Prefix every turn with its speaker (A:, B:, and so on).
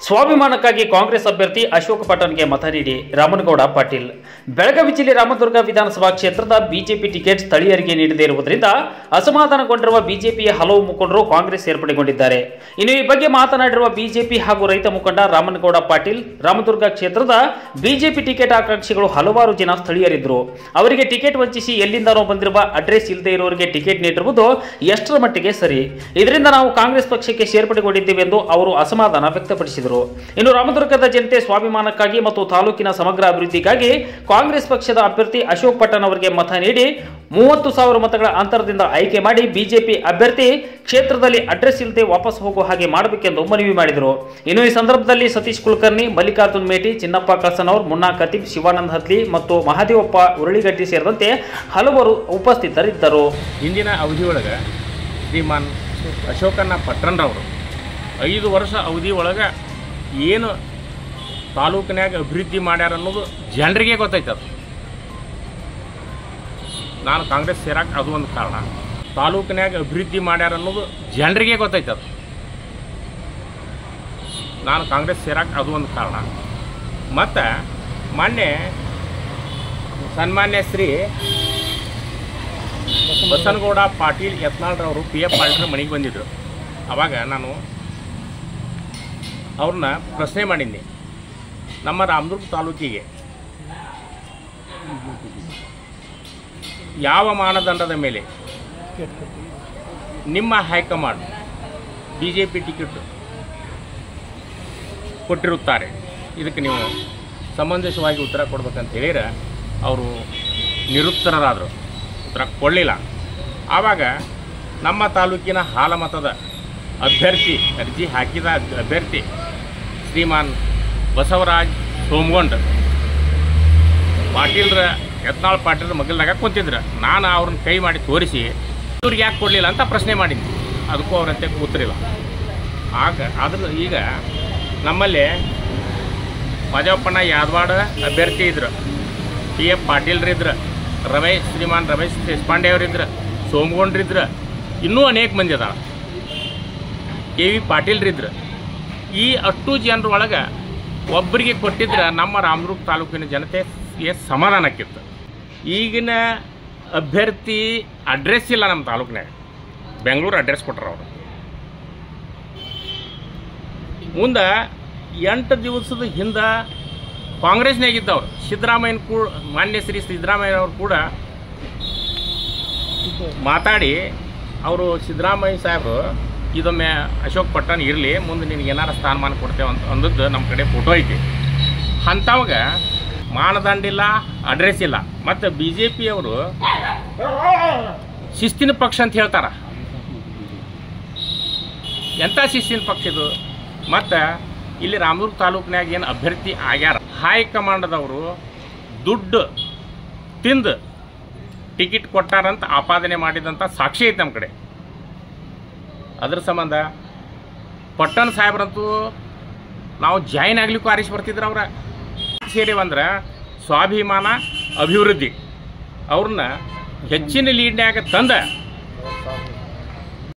A: ಸ್ವಾಭಿಮಾನಕ್ಕಾಗಿ ಕಾಂಗ್ರೆಸ್ ಅಭ್ಯರ್ಥಿ ಅಶೋಕ್ ಪಟ್ಟಣ್ಗೆ ಮತ ನೀಡಿ ರಾಮನಗೌಡ ಪಾಟೀಲ್ ಬೆಳಗಾವಿ ಜಿಲ್ಲೆ ರಾಮದುರ್ಗ ವಿಧಾನಸಭಾ ಕ್ಷೇತ್ರದ ಬಿಜೆಪಿ ಟಿಕೆಟ್ ಸ್ಥಳೀಯರಿಗೆ ನೀಡದೇ ಇರುವುದರಿಂದ ಅಸಮಾಧಾನಗೊಂಡಿರುವ ಬಿಜೆಪಿಯ ಹಲವು ಮುಖಂಡರು ಕಾಂಗ್ರೆಸ್ ಸೇರ್ಪಡೆಗೊಂಡಿದ್ದಾರೆ ಇನ್ನು ಈ ಬಗ್ಗೆ ಮಾತನಾಡಿರುವ ಬಿಜೆಪಿ ಹಾಗೂ ರೈತ ಮುಖಂಡ ರಾಮನಗೌಡ ಪಾಟೀಲ್ ರಾಮದುರ್ಗ ಕ್ಷೇತ್ರದ ಬಿಜೆಪಿ ಟಿಕೆಟ್ ಆಕಾಂಕ್ಷಿಗಳು ಹಲವಾರು ಜನ ಸ್ಥಳೀಯರಿದ್ದರು ಅವರಿಗೆ ಟಿಕೆಟ್ ವಂಚಿಸಿ ಎಲ್ಲಿಂದನೋ ಬಂದಿರುವ ಅಡ್ರೆಸ್ ಇಲ್ಲದೆ ಇರುವವರಿಗೆ ಟಿಕೆಟ್ ನೀಡಿರುವುದು ಎಷ್ಟರ ಮಟ್ಟಿಗೆ ಸರಿ ಇದರಿಂದ ನಾವು ಕಾಂಗ್ರೆಸ್ ಪಕ್ಷಕ್ಕೆ ಸೇರ್ಪಡೆಗೊಂಡಿದ್ದೇವೆ ಎಂದು ಅವರು ಅಸಮಾಧಾನ ವ್ಯಕ್ತಪಡಿಸಿದರು ಇನ್ನು ರಾಮದುರ್ಗದ ಜನತೆ ಸ್ವಾಭಿಮಾನಕ್ಕಾಗಿ ಮತ್ತು ತಾಲೂಕಿನ ಸಮಗ್ರ ಅಭಿವೃದ್ಧಿಗಾಗಿ ಕಾಂಗ್ರೆಸ್ ಪಕ್ಷದ ಅಭ್ಯರ್ಥಿ ಅಶೋಕ್ ಪಟ್ಟಣ್ ಅವರಿಗೆ ಮತ ನೀಡಿ ಮೂವತ್ತು ಸಾವಿರ ಮತಗಳ ಅಂತರದಿಂದ ಆಯ್ಕೆ ಮಾಡಿ ಬಿಜೆಪಿ ಅಭ್ಯರ್ಥಿ ಕ್ಷೇತ್ರದಲ್ಲಿ ಅಡ್ರೆಸ್ ಇಲ್ಲದೆ ವಾಪಸ್ ಹೋಗುವ ಹಾಗೆ ಮಾಡಬೇಕೆಂದು ಮನವಿ ಮಾಡಿದರು ಇನ್ನು ಈ ಸಂದರ್ಭದಲ್ಲಿ ಸತೀಶ್ ಕುಲಕರ್ಣಿ ಮಲ್ಲಿಕಾರ್ಜುನ್ ಮೇಟಿ ಚಿನ್ನಪ್ಪ ಕಳಸನವರ್ ಮುನ್ನಾ ಖತೀಬ್ ಶಿವಾನಂದ್ ಹತ್ಲಿ ಮತ್ತು ಮಹಾದೇವಪ್ಪ ಉರುಳಿಗಡ್ಡಿ ಸೇರಿದಂತೆ ಹಲವರು ಉಪಸ್ಥಿತರಿದ್ದರು
B: ಹಿಂದಿನ ಅವಧಿಯೊಳಗೆ ಶ್ರೀಮಾನ್ ಅಶೋಕಣ್ಣ ಪಟ್ಟಣರವರು ಐದು ವರ್ಷ ಅವಧಿ ಒಳಗೆ ಏನು ತಾಲೂಕಿನ್ಯಾಗ ಅಭಿವೃದ್ಧಿ ಮಾಡ್ಯಾರ ಅನ್ನೋದು ಜನರಿಗೆ ಗೊತ್ತೈತೆ ಅದು ನಾನು ಕಾಂಗ್ರೆಸ್ ಸೇರಕ್ಕೆ ಅದು ಒಂದು ಕಾರಣ ತಾಲೂಕಿನ್ಯಾಗ ಅಭಿವೃದ್ಧಿ ಮಾಡ್ಯಾರ ಅನ್ನೋದು ಜನರಿಗೆ ಗೊತ್ತೈತೆ ಅದು ನಾನು ಕಾಂಗ್ರೆಸ್ ಸೇರಕ್ಕೆ ಅದು ಒಂದು ಕಾರಣ ಮತ್ತು ಮೊನ್ನೆ ಸನ್ಮಾನ್ಯ ಶ್ರೀ ಬಸನಗೌಡ ಪಾಟೀಲ್ ಯತ್ನಾಳ್ರವರು ಪಿ ಎಫ್ ಪಾಟೀಲ್ ಮನೆಗೆ ಬಂದಿದ್ದರು ಅವಾಗ ನಾನು ಅವ್ರನ್ನ ಪ್ರಶ್ನೆ ಮಾಡಿದ್ದೆ ನಮ್ಮ ರಾಮದುರ್ಗ ತಾಲೂಕಿಗೆ ಯಾವ ಮಾನದಂಡದ ಮೇಲೆ ನಿಮ್ಮ high command B J P ticket ಕೊಟ್ಟಿರುತ್ತಾರೆ ಇದಕ್ಕೆ ನೀವು ಸಮಂಜಸವಾಗಿ ಉತ್ತರ ಕೊಡ್ಬೇಕಂತ ಹೇಳಿದ್ರೆ ಅವರು ನಿರುತ್ತರರಾದರು ಉತ್ತರ ಕೊಡಲಿಲ್ಲ ಆವಾಗ ನಮ್ಮ ತಾಲೂಕಿನ ಹಾಲಮತದ ಅಭ್ಯರ್ಥಿ ಅರ್ಜಿ ಹಾಕಿದ ಅಭ್ಯರ್ಥಿ ಶ್ರೀಮಾನ್ ಬಸವರಾಜ್ ಸೋಮಗೊಂಡ್ ಪಾಟೀಲ್ರ ಯತ್ನಾಳ್ ಪಾಟೀಲ್ರ ಮಗಲ್ದಾಗ ಕುಂತಿದ್ರು ನಾನು ಅವ್ರನ್ನ ಕೈ ಮಾಡಿ ತೋರಿಸಿ ಇವ್ರಿಗೆ ಯಾಕೆ ಕೊಡಲಿಲ್ಲ ಅಂತ ಪ್ರಶ್ನೆ ಮಾಡಿದ್ದೆ ಅದಕ್ಕೂ ಅವ್ರಂತೆ ಉತ್ತರಿಲ್ಲ ಆಗ ಅದ್ರ ಈಗ ನಮ್ಮಲ್ಲಿ ಮಜಪ್ಪಣ್ಣ ಯಾದವಾಡ ಅಭ್ಯರ್ಥಿ ಇದ್ರು ಪಿ ಎಫ್ ಪಾಟೀಲ್ರಿದ್ರು ರಮೇಶ್ ಶ್ರೀಮಾನ್ ರಮೇಶ್ ದೇಶಪಾಂಡೆ ಅವರಿದ್ರು ಸೋಮಗೊಂಡ್ರಿದ್ರು ಇನ್ನೂ ಅನೇಕ ಮಂದಿ ಅದಾರ ಕೆ ವಿ ಪಾಟೀಲ್ರಿದ್ರು ಈ ಅಷ್ಟು ಜನರ ಒಳಗೆ ಒಬ್ಬರಿಗೆ ಕೊಟ್ಟಿದ್ರೆ ನಮ್ಮ ರಾಮದುರ್ಗ ತಾಲೂಕಿನ ಜನತೆಗೆ ಸಮಾಧಾನಕ್ಕಿತ್ತು ಈಗಿನ ಅಭ್ಯರ್ಥಿ ಅಡ್ರೆಸ್ ಇಲ್ಲ ನಮ್ಮ ತಾಲೂಕಿನಾಗ ಬೆಂಗಳೂರು ಅಡ್ರೆಸ್ ಕೊಟ್ರು ಅವರು ಮುಂದೆ ಎಂಟು ದಿವಸದ ಹಿಂದೆ ಕಾಂಗ್ರೆಸ್ನಾಗಿದ್ದವ್ರು ಸಿದ್ದರಾಮಯ್ಯನ ಕೂಡ ಮಾನ್ಯ ಶ್ರೀ ಸಿದ್ದರಾಮಯ್ಯನವ್ರು ಕೂಡ ಮಾತಾಡಿ ಅವರು ಸಿದ್ದರಾಮಯ್ಯ ಸಾಹೇಬರು ಇದೊಮ್ಮೆ ಅಶೋಕ್ ಪಟ್ಟಣ್ ಇರಲಿ ಮುಂದೆ ನಿನಗೆ ಏನಾರ ಸ್ಥಾನಮಾನ ಕೊಡ್ತೇವೆ ಅಂತ ಅಂದದ್ದು ನಮ್ಮ ಕಡೆ ಫೋಟೋ ಐತಿ ಅಂಥವಾಗ ಮಾನದಂಡ ಇಲ್ಲ ಅಡ್ರೆಸ್ ಇಲ್ಲ ಮತ್ತು ಬಿ ಜೆ ಪಿಯವರು ಶಿಸ್ತಿನ ಪಕ್ಷ ಅಂತ ಹೇಳ್ತಾರೆ ಎಂಥ ಶಿಸ್ತಿನ ಪಕ್ಷ ಇದು ಮತ್ತು ಇಲ್ಲಿ ರಾಮದುರ್ಗ ತಾಲೂಕಿನಾಗ ಏನು ಅಭ್ಯರ್ಥಿ ಆಗ್ಯಾರ ಹೈಕಮಾಂಡದವರು ದುಡ್ಡು ತಿಂದು ಟಿಕೆಟ್ ಕೊಟ್ಟಾರಂತ ಆಪಾದನೆ ಮಾಡಿದಂಥ ಸಾಕ್ಷಿ ಐತೆ ನಮ್ಮ ಕಡೆ ಅದ್ರ ಸಂಬಂಧ ಪಟ್ಟಣ ಸಾಹೇಬ್ರಂತೂ ನಾವು ಜಾಯಿನ್ ಆಗ್ಲಿಕ್ಕೂ ಆರಿಸಿ ಬರ್ತಿದ್ರು ಅವ್ರ ಸೇರಿವಂದ್ರೆ ಸ್ವಾಭಿಮಾನ ಅಭಿವೃದ್ಧಿ ಅವ್ರನ್ನ ಹೆಚ್ಚಿನ ಲೀಡ್ನ್ಯಾಗ ತಂದ